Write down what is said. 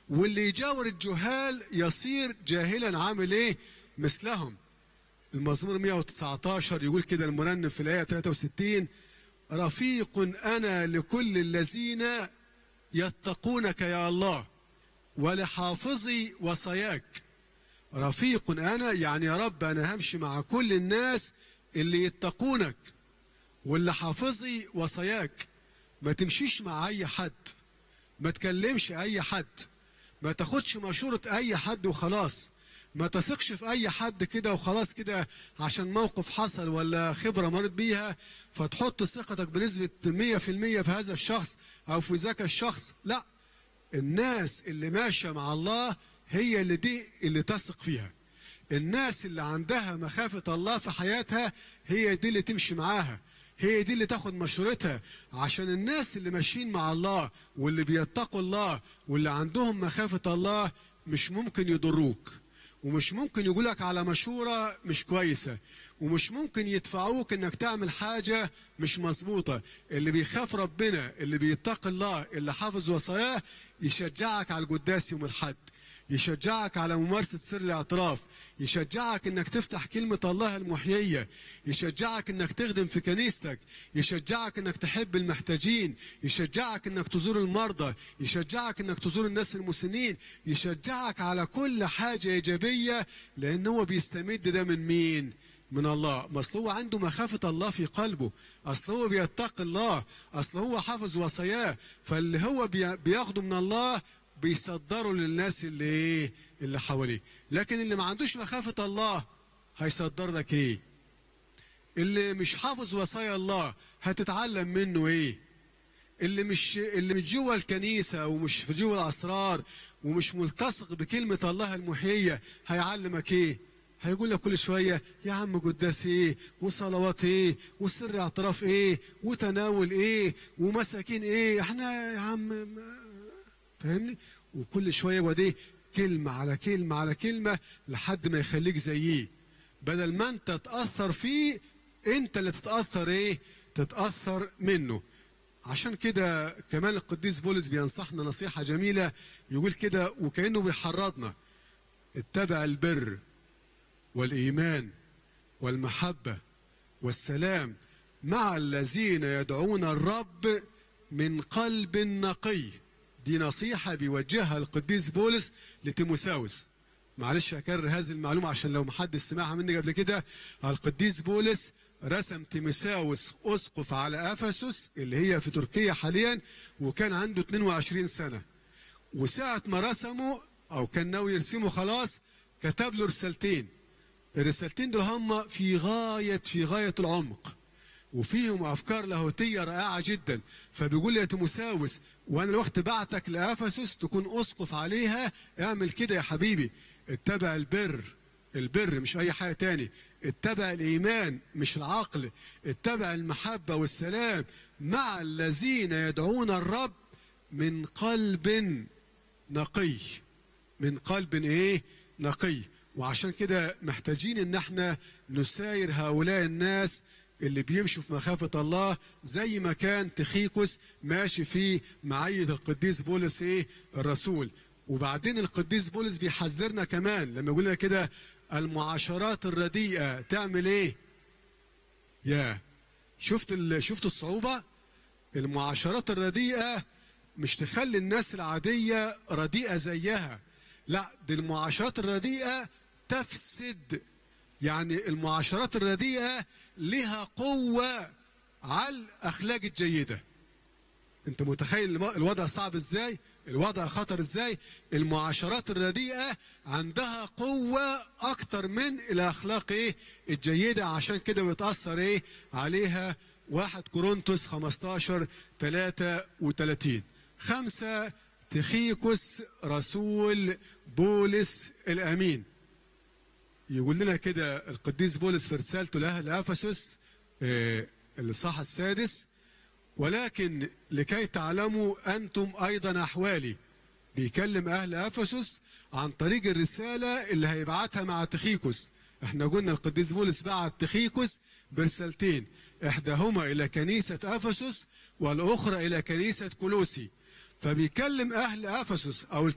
واللي يجاور الجهال يصير جاهلا عامل ايه مثلهم المزمور 119 يقول كده المرنم في الآية 63 رفيق أنا لكل الذين يتقونك يا الله ولحافظي وصاياك رفيق أنا يعني يا رب أنا همشي مع كل الناس اللي يتقونك واللي حافظي وصاياك ما تمشيش مع أي حد ما تكلمش أي حد ما تاخدش مشورة أي حد وخلاص ما تثقش في أي حد كده وخلاص كده عشان موقف حصل ولا خبرة مرت بيها فتحط ثقتك بنسبة 100% في هذا الشخص أو في ذاك الشخص لا الناس اللي ماشية مع الله هي اللي دي اللي تثق فيها الناس اللي عندها مخافة الله في حياتها هي دي اللي تمشي معاها هي دي اللي تاخد مشورتها عشان الناس اللي ماشيين مع الله واللي بيتقوا الله واللي عندهم مخافة الله مش ممكن يضروك ومش ممكن يقولك على مشورة مش كويسة ومش ممكن يدفعوك انك تعمل حاجة مش مظبوطة اللي بيخاف ربنا اللي بيتقي الله اللي حافظ وصاياه يشجعك على القداس يوم الحد يشجعك على ممارسة سر الاعتراف يشجعك انك تفتح كلمة الله المحيية يشجعك انك تخدم في كنيستك يشجعك انك تحب المحتاجين يشجعك انك تزور المرضى يشجعك انك تزور الناس المسنين يشجعك على كل حاجة ايجابية لان هو بيستمد ده من مين من الله ما اصل هو عنده مخافة الله في قلبه اصل هو بيتقي الله اصل هو حافظ وصاياه فاللي هو بياخده من الله بيصدروا للناس اللي ايه اللي حواليه لكن اللي ما عندوش مخافة الله هيصدر لك ايه اللي مش حافظ وصايا الله هتتعلم منه ايه اللي مش اللي مش جوه الكنيسه ومش في جوه الاسرار ومش ملتصق بكلمه الله المحييه هيعلمك ايه هيقول لك كل شويه يا عم قداس ايه وصلوات ايه وسر اعتراف ايه وتناول ايه ومساكين ايه احنا يا عم فاهمني وكل شويه وديه كلمه على كلمه على كلمه لحد ما يخليك زيه بدل ما انت تاثر فيه انت اللي تتاثر ايه تتاثر منه عشان كده كمان القديس بولس بينصحنا نصيحه جميله يقول كده وكانه بيحرضنا اتبع البر والايمان والمحبه والسلام مع الذين يدعون الرب من قلب نقي دي نصيحة بيوجهها القديس بولس لتيموساوس معلش هكرر هذه المعلومة عشان لو محدش سمعها مني قبل كده القديس بولس رسم تيموساوس أسقف على أفسس اللي هي في تركيا حاليا وكان عنده 22 سنة وساعة ما رسمه أو كان ناوي يرسمه خلاص كتب له رسالتين الرسالتين دول هم في غاية في غاية العمق وفيهم افكار لاهوتيه رائعه جدا فبيقول يا تيموساوس وانا الوقت بعتك لافسس تكون اسقف عليها اعمل كده يا حبيبي اتبع البر البر مش اي حاجه تاني اتبع الايمان مش العقل اتبع المحبه والسلام مع الذين يدعون الرب من قلب نقي من قلب ايه نقي وعشان كده محتاجين ان احنا نساير هؤلاء الناس اللي بيمشوا في مخافة الله زي ما كان تخيكوس ماشي في معية القديس بولس ايه الرسول وبعدين القديس بولس بيحذرنا كمان لما يقول لنا كده المعاشرات الرديئة تعمل ايه يا شفت شفت الصعوبة المعاشرات الرديئة مش تخلي الناس العادية رديئة زيها لا دي المعاشرات الرديئة تفسد يعني المعاشرات الرديئة لها قوة على الأخلاق الجيدة أنت متخيل الوضع صعب إزاي الوضع خطر إزاي المعاشرات الرديئة عندها قوة أكتر من الأخلاق إيه الجيدة عشان كده بتأثر إيه عليها واحد كورنثوس 15 33 خمسة تخيكوس رسول بولس الأمين يقول لنا كده القديس بولس في رسالته لاهل افسس الاصحاح السادس ولكن لكي تعلموا انتم ايضا احوالي بيكلم اهل افسس عن طريق الرساله اللي هيبعتها مع تخيكوس احنا قلنا القديس بولس بعت تخيكوس برسالتين احداهما الى كنيسه افسس والاخرى الى كنيسه كولوسي فبيكلم اهل افسس او